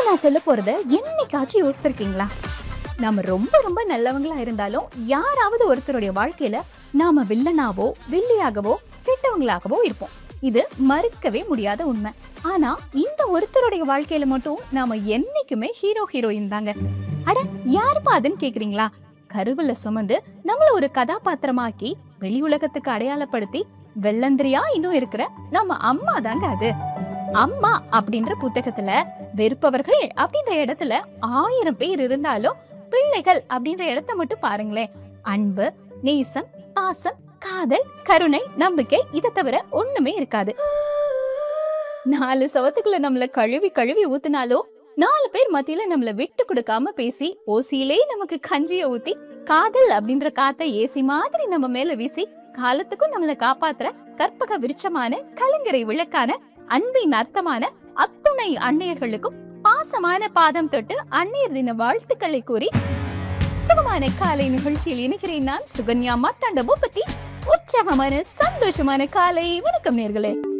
நான் சொல்ல போறத என்னைக்காச்சும் யோசிச்சிருக்கீங்களா நாம ரொம்ப ரொம்ப நல்லவங்களா இருந்தாலும் யாராவது ஒருத்தருடைய வாழ்க்கையில நாம வில்லனாவோ வில்லியாகவோ கெட்டவங்களாகவோ இருப்போம் இது மறுக்கவே முடியாத உண்மை ஆனா இந்த ஒருத்தருடைய வாழ்க்கையில மட்டும் நாம என்னைக்குமே ஹீரோ ஹீரோயின் தாங்க அட யாருப்பா அதுன்னு கேக்குறீங்களா கருவுல சுமந்து நம்மள ஒரு கதாபாத்திரமாக்கி வெளி உலகத்துக்கு அடையாளப்படுத்தி வெள்ளந்திரியா இன்னும் இருக்கிற நம்ம அம்மா தாங்க அது அம்மா அப்படின்ற புத்தகத்துல வெறுப்பவர்கள் அப்படின்ற இடத்துல ஆயிரம் பேர் இருந்தாலும் பிள்ளைகள் அப்படின்ற இடத்த மட்டும் பாருங்களேன் அன்பு நேசம் பாசம் காதல் கருணை நம்பிக்கை இதை தவிர ஒண்ணுமே இருக்காது நாலு சவத்துக்குள்ள நம்மள கழுவி கழுவி ஊத்துனாலும் நாலு பேர் மத்தியில நம்மள விட்டு கொடுக்காம பேசி ஓசியிலே நமக்கு கஞ்சிய ஊத்தி காதல் அப்படின்ற காத்த ஏசி மாதிரி நம்ம மேல வீசி காலத்துக்கும் நம்மள காப்பாத்துற கற்பக விருட்சமான கலங்கரை விளக்கான அன்பின் அர்த்தமான அத்துணை அன்னையர்களுக்கும் பாசமான பாதம் தொட்டு அன்னையர் தின வாழ்த்துக்களை கூறி சுகமான காலை நிகழ்ச்சியில் இணைகிறேன் நான் சுகன்யா மாத்தாண்ட பூபதி உற்சாகமான சந்தோஷமான காலை வணக்கம் நேர்களே